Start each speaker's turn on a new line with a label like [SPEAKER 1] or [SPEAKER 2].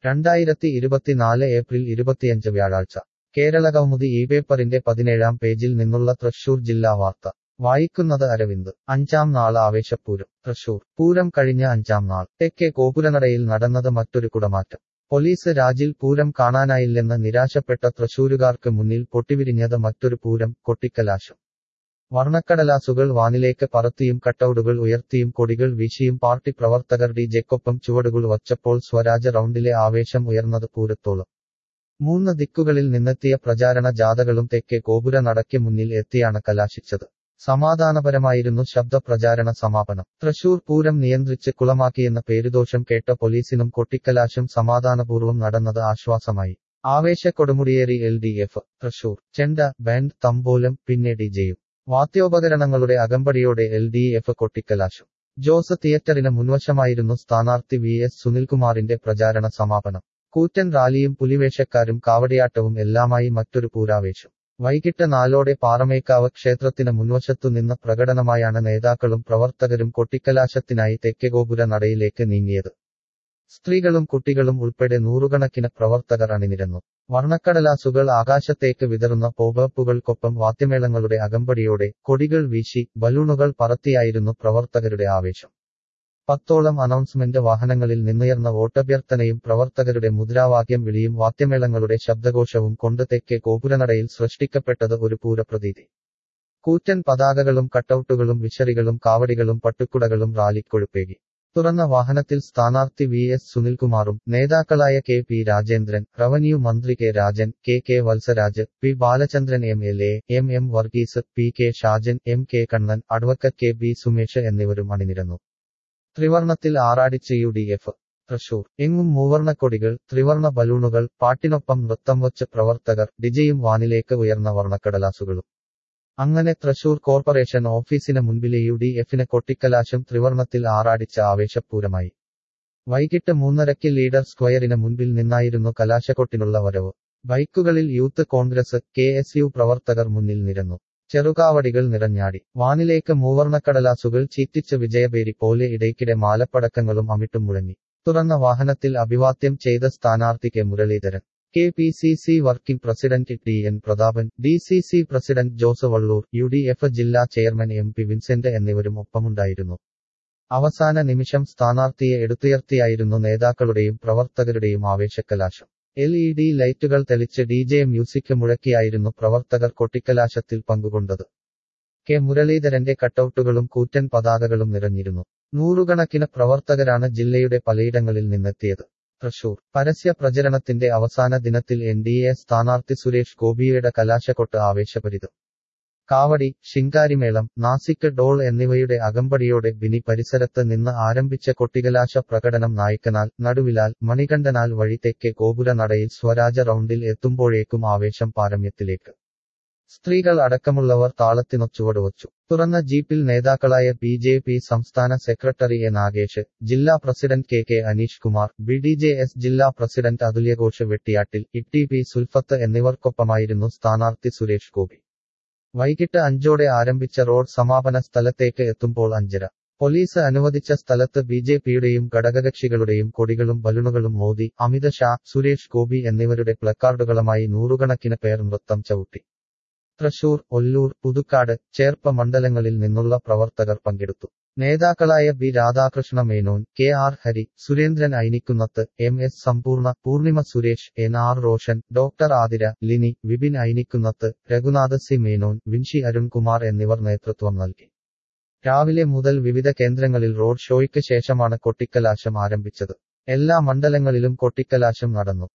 [SPEAKER 1] രണ്ടായിരത്തി ഇരുപത്തിനാല് ഏപ്രിൽ ഇരുപത്തിയഞ്ച് വ്യാഴാഴ്ച കേരളകൗമുദി ഈ പേപ്പറിന്റെ പതിനേഴാം പേജിൽ നിന്നുള്ള തൃശൂർ ജില്ലാ വാർത്ത വായിക്കുന്നത് അരവിന്ദ് അഞ്ചാം നാൾ ആവേശപ്പൂരം തൃശൂർ പൂരം കഴിഞ്ഞ അഞ്ചാം നാൾ തെക്കേ ഗോപുരനടയിൽ നടന്നത് മറ്റൊരു കുടമാറ്റം പോലീസ് രാജിൽ പൂരം കാണാനായില്ലെന്ന് നിരാശപ്പെട്ട തൃശൂരുകാർക്ക് മുന്നിൽ പൊട്ടിവിരിഞ്ഞത് മറ്റൊരു പൂരം കൊട്ടിക്കലാശം വർണ്ണക്കടലാസുകൾ വാനിലേക്ക് പറത്തിയും കട്ടൌട്ടുകൾ ഉയർത്തിയും കൊടികൾ വീശിയും പാർട്ടി പ്രവർത്തകർ ഡി ജെക്കൊപ്പം ചുവടുകൾ വച്ചപ്പോൾ സ്വരാജ റൗണ്ടിലെ ആവേശം ഉയർന്നത് പൂരത്തോളം മൂന്ന് ദിക്കുകളിൽ നിന്നെത്തിയ പ്രചാരണ ജാഥകളും തെക്കേ ഗോപുര നടയ്ക്ക് മുന്നിൽ എത്തിയാണ് കലാശിച്ചത് സമാധാനപരമായിരുന്നു ശബ്ദ പ്രചാരണ സമാപനം തൃശൂർ പൂരം നിയന്ത്രിച്ച് കുളമാക്കിയെന്ന പേരുദോഷം കേട്ട പോലീസിനും കൊട്ടിക്കലാശം സമാധാനപൂർവ്വം നടന്നത് ആശ്വാസമായി ആവേശ കൊടുമുടിയേറി എൽ ഡി എഫ് തൃശൂർ ചെണ്ട ബാൻഡ് തമ്പോലം പിന്നെ ഡിജെയും വാദ്യോപകരണങ്ങളുടെ അകമ്പടിയോടെ എൽ ഡി എഫ് കൊട്ടിക്കലാശം ജോസ് തിയേറ്ററിന് മുൻവശമായിരുന്നു സ്ഥാനാർത്ഥി വി എസ് സുനിൽകുമാറിന്റെ പ്രചാരണ സമാപനം കൂറ്റൻ റാലിയും പുലിവേഷക്കാരും കാവടിയാട്ടവും എല്ലാമായി മറ്റൊരു പൂരാവേശം വൈകിട്ട് നാലോടെ പാറമേക്കാവ് ക്ഷേത്രത്തിന് മുൻവശത്തു നിന്ന് പ്രകടനമായാണ് നേതാക്കളും പ്രവർത്തകരും കൊട്ടിക്കലാശത്തിനായി തെക്കഗോപുര നടയിലേക്ക് നീങ്ങിയത് സ്ത്രീകളും കുട്ടികളും ഉൾപ്പെടെ നൂറുകണക്കിന് പ്രവർത്തകർ അണിനിരന്നു വർണ്ണക്കടലാസുകൾ ആകാശത്തേക്ക് വിതറുന്ന പോപ്പുകൾക്കൊപ്പം വാദ്യമേളങ്ങളുടെ അകമ്പടിയോടെ കൊടികൾ വീശി ബലൂണുകൾ പറത്തിയായിരുന്നു പ്രവർത്തകരുടെ ആവേശം പത്തോളം അനൗൺസ്മെന്റ് വാഹനങ്ങളിൽ നിന്നുയർന്ന വോട്ടഭ്യർത്ഥനയും പ്രവർത്തകരുടെ മുദ്രാവാക്യം വിളിയും വാദ്യമേളങ്ങളുടെ ശബ്ദഘോഷവും കൊണ്ട് തെക്കേ ഗോപുരനടയിൽ സൃഷ്ടിക്കപ്പെട്ടത് ഒരു പൂരപ്രതീതി കൂറ്റൻ പതാകകളും കട്ടൌട്ടുകളും വിശറികളും കാവടികളും പട്ടുക്കുടകളും റാലിക്കൊഴുപ്പേകി തുറന്ന വാഹനത്തിൽ സ്ഥാനാർത്ഥി വി എസ് സുനിൽകുമാറും നേതാക്കളായ കെ പി രാജേന്ദ്രൻ റവന്യൂ മന്ത്രി K Rajan K K Vatsaraj P Balachandran M L A M M Varghese P K Shajan M K Kannan advocate K B Sumesh എന്നിവരും അണിനിരന്നു ത്രിവർണത്തിൽ ആറാടിച്ച് യു ഡി എഫ് തൃശൂർ എങ്ങും മൂവർണക്കൊടികൾ ത്രിവർണ ബലൂണുകൾ പാട്ടിനൊപ്പം നൃത്തം വച്ച് പ്രവർത്തകർ ഡിജയും വാനിലേക്ക് ഉയർന്ന വർണ്ണക്കടലാസുകളും അങ്ങനെ തൃശൂർ കോർപ്പറേഷൻ ഓഫീസിന് മുൻപിലെ യു ഡി എഫിന് കൊട്ടിക്കലാശം ത്രിവർണത്തിൽ ആറാടിച്ച ആവേശപൂരമായി വൈകിട്ട് മൂന്നരയ്ക്ക് ലീഡർ സ്ക്വയറിന് മുൻപിൽ നിന്നായിരുന്നു കലാശക്കൊട്ടിനുള്ള വരവ് ബൈക്കുകളിൽ youth Congress K S U പ്രവർത്തകർ മുന്നിൽ നിരന്നു ചെറുകാവടികൾ നിറഞ്ഞാടി വാനിലേക്ക് മൂവർണ്ണക്കടലാസുകൾ ചീറ്റിച്ച വിജയപേരി പോലെ ഇടയ്ക്കിടെ മാലപ്പടക്കങ്ങളും അമിട്ടും മുഴങ്ങി തുറന്ന വാഹനത്തിൽ അഭിവാദ്യം ചെയ്ത സ്ഥാനാർത്ഥി K Muraleedharan K P C C working president T N Prathapan D C C president Jose Vallur U D F ജില്ലാ ചെയർമാൻ എം പി വിൻസെന്റ് എന്നിവരും ഒപ്പമുണ്ടായിരുന്നു അവസാന നിമിഷം സ്ഥാനാർത്ഥിയെ എടുത്തുയർത്തിയായിരുന്നു നേതാക്കളുടെയും പ്രവർത്തകരുടെയും ആവേശക്കലാശം എൽ ഇ ഡി ലൈറ്റുകൾ തെളിച്ച് ഡി ജെ മ്യൂസിക് മുഴക്കിയായിരുന്നു പ്രവർത്തകർ കൊട്ടിക്കലാശത്തിൽ പങ്കുകൊണ്ടത് കെ മുരളീധരന്റെ കട്ടൌട്ടുകളും കൂറ്റൻ പതാകകളും നിറഞ്ഞിരുന്നു നൂറുകണക്കിന് പ്രവർത്തകരാണ് ജില്ലയുടെ പലയിടങ്ങളിൽ നിന്നെത്തിയത് തൃശൂർ പരസ്യ പ്രചരണത്തിന്റെ അവസാന ദിനത്തിൽ എൻ ഡി എ സ്ഥാനാർത്ഥി സുരേഷ് ഗോപിയുടെ കലാശക്കൊട്ട് ആവേശഭരിതം കാവടി ശിങ്കാരിമേളം നാസിക് ഡോൾ എന്നിവയുടെ അകമ്പടിയോടെ ബിനി പരിസരത്ത് നിന്ന് ആരംഭിച്ച കൊട്ടികലാശ പ്രകടനം നായ്ക്കനാൽ നടുവിലാൽ മണികണ്ഠനാൽ വഴി തെക്കേ ഗോപുര നടയിൽ സ്വരാജ റൗണ്ടിൽ എത്തുമ്പോഴേക്കും ആവേശം പാരമ്യത്തിലേക്ക് സ്ത്രീകൾ അടക്കമുള്ളവർ താളത്തിനൊച്ചുവടുവച്ചു തുറന്ന ജീപ്പിൽ നേതാക്കളായ ബി ജെ പി സംസ്ഥാന സെക്രട്ടറി എ നാഗേഷ് ജില്ലാ president K K Aneesh Kumar B D J S ജില്ലാ president Athulyaghosh Vettiyattil E P Sulphath എന്നിവർക്കൊപ്പമായിരുന്നു സ്ഥാനാർത്ഥി സുരേഷ് ഗോപി വൈകിട്ട് അഞ്ചോടെ ആരംഭിച്ച റോഡ് സമാപന സ്ഥലത്തേക്ക് എത്തുമ്പോൾ അഞ്ചര പോലീസ് അനുവദിച്ച സ്ഥലത്ത് ബി ജെ പിയുടെയും ഘടകകക്ഷികളുടെയും കൊടികളും ബലൂണുകളും മോദി അമിത് ഷാ സുരേഷ് ഗോപി എന്നിവരുടെ പ്ലക്കാർഡുകളുമായി നൂറുകണക്കിന് പേർ നൃത്തം ചവിട്ടി തൃശൂർ ഒല്ലൂർ പുതുക്കാട് ചേർപ്പ മണ്ഡലങ്ങളിൽ നിന്നുള്ള പ്രവർത്തകർ പങ്കെടുത്തു നേതാക്കളായ B Radhakrishna Menon K R Hari Surendran Ainikkunnath M S Sampoorna Poornima Suresh N R Roshan doctor Athira Lini Vipin Ainikkunnath Raghunath C Menon Vinshi Arunkumar എന്നിവർ നേതൃത്വം നൽകി രാവിലെ മുതൽ വിവിധ കേന്ദ്രങ്ങളിൽ റോഡ് ഷോയ്ക്ക് ശേഷമാണ് കൊട്ടിക്കലാശം ആരംഭിച്ചത് എല്ലാ മണ്ഡലങ്ങളിലും കൊട്ടിക്കലാശം നടന്നു